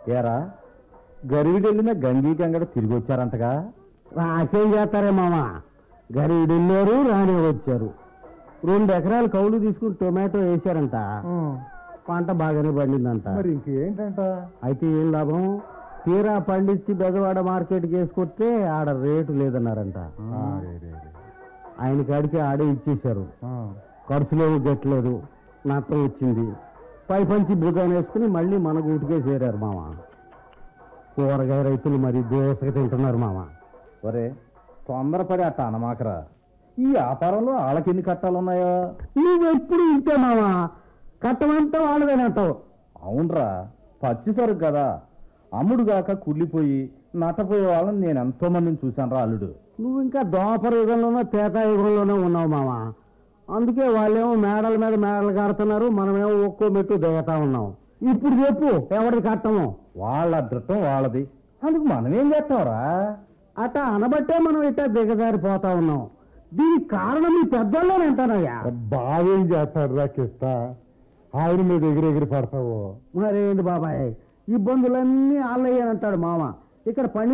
ఏరా గరివిడి వెళ్ళిన గంగీ గంగడ తిరిగి వచ్చారంటగా రాకేం చేస్తారే మామ గరీడు వెళ్ళారు రాని వచ్చారు రెండు ఎకరాలు కౌలు తీసుకుని టొమాటో వేశారంట పంట బాగానే పండిందంట మరి ఇంకేంటంట అయితే ఏం లాభం తీరా పండించి బెజవాడ మార్కెట్కి వేసుకొస్తే ఆడ రేటు లేదన్నారంట ఆయన కాడికి ఆడే ఇచ్చేశారు ఖర్చులేవు గట్లేదు నష్టం వచ్చింది పై పంచి భుజాన్ని వేసుకుని మళ్ళీ మన గూటికే చేరారు మామ కూరగాయ రైతులు మరి దోసగా తింటున్నారు మామ ఒరే తొందరపడి అట్ట అనమాకరా ఈ వ్యాపారంలో వాళ్ళకెన్ని కట్టాలున్నాయో నువ్వెప్పుడు ఇంతే మామ కట్టమంటే వాళ్ళదేనంటావు అవునరా పచ్చి సరుకు కదా అమ్ముడుగాక కుళ్ళిపోయి నట్టపోయే వాళ్ళని నేను ఎంతో మందిని చూశాను రా అల్లుడు నువ్వు ఇంకా దోపర యుగంలోనో తేతా యుగంలోనో ఉన్నావు మామ అందుకే వాళ్ళేమో మేడల మీద మేడలు కడుతున్నారు మనమేమో ఒక్కో మెట్టు దిగతా ఉన్నాం ఇప్పుడు చెప్పు ఎవరిది కట్టము వాళ్ళ అదృష్టం వాళ్ళది అందుకు మనమేం చేస్తాంరా అట్ట అనబట్టే మనం ఇట్ట దిగజారిపోతా ఉన్నాం దీనికి కారణం ఈ పెద్దోళ్ళని అంటానయ్యా బావేం చేస్తాడు రా కిష్ట ఆయన మీద ఎగిరి ఎగిరి పడతావు మరేంటి బాబాయ్ ఇబ్బందులన్నీ ఆలయ్యనంటాడు మామ ఇక్కడ పండి